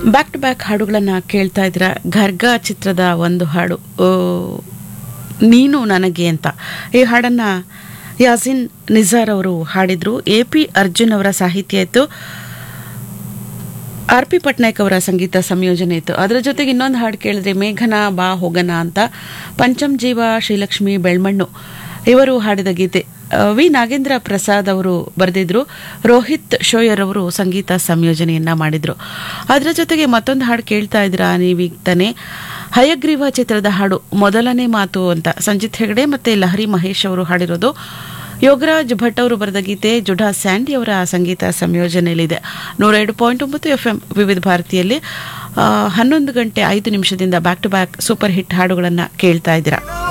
back to back ಹಾಡುಗಳನ್ನು ಕೇಳ್ತಾ ಇದ್ದೀರಾ ಗರ್ಗ ಚಿತ್ರದ ಒಂದು ಹಾಡು ಆ, ನೀನು ನನಗೆ ಅಂತ ಈ ಹಾಡನ್ನು ಯಾಸಿನ್ ನಿಜಾರ್ ಅವರು ಹಾಡಿದ್ರು ಎ ಪಿ ಅರ್ಜುನ್ ಅವರ ಸಾಹಿತ್ಯ ಇತ್ತು ಆರ್ ಪಿ ಪಟ್ನಾಯಕ್ ಅವರ ಸಂಗೀತ ಸಂಯೋಜನೆ ಇತ್ತು ಅದರ ಜೊತೆಗೆ ಇನ್ನೊಂದು ಹಾಡು ಕೇಳಿದ್ರೆ ಮೇಘನ ಬಾ ಹೋಗನ ಅಂತ ಪಂಚಮ್ ಜೀವ ಶ್ರೀಲಕ್ಷ್ಮಿ ಬೆಳ್ಮಣ್ಣು ಇವರು ಹಾಡಿದ ಗೀತೆ ಆ, ವಿ ನಾಗೇಂದ್ರ ಪ್ರಸಾದ್ ಅವರು ಬರೆದಿದ್ರು ರೋಹಿತ್ ಶೋಯರ್ ಅವರು ಸಂಗೀತ ಸಂಯೋಜನೆಯನ್ನ ಮಾಡಿದ್ರು ಅದರ ಜೊತೆಗೆ ಮತ್ತೊಂದು ಹಾಡು ಕೇಳ್ತಾ ಇದ್ದೀರಾ ನೀವೀಗ ತಾನೆ ಹಯಗ್ರೀವ ಚಿತ್ರದ ಹಾಡು ಮೊದಲನೇ ಮಾತು ಅಂತ ಸಂಜಿತ್ ಹೆಗಡೆ ಮತ್ತೆ ಲಹರಿ ಮಹೇಶ್ ಅವರು ಹಾಡಿರೋದು ಯೋಗರಾಜ್ ಭಟ್ ಅವರು ಬರೆದ ಗೀತೆ ಜುಡಾ ಸ್ಯಾಂಡಿ ಅವರ ಸಂಗೀತ ಸಂಯೋಜನೆಯಲ್ಲಿದೆ ನೂರ ಎರಡು ಪಾಯಿಂಟ್ ಒಂಬತ್ತು ಎಫ್ ಎಂ ವಿವಿಧ ಭಾರತಿಯಲ್ಲಿ ಆ, ಹನ್ನೊಂದು ಗಂಟೆ ಐದು ನಿಮಿಷದಿಂದ back to back super hit ಹಾಡುಗಳನ್ನು ಕೇಳ್ತಾ ಇದ್ದೀರಾ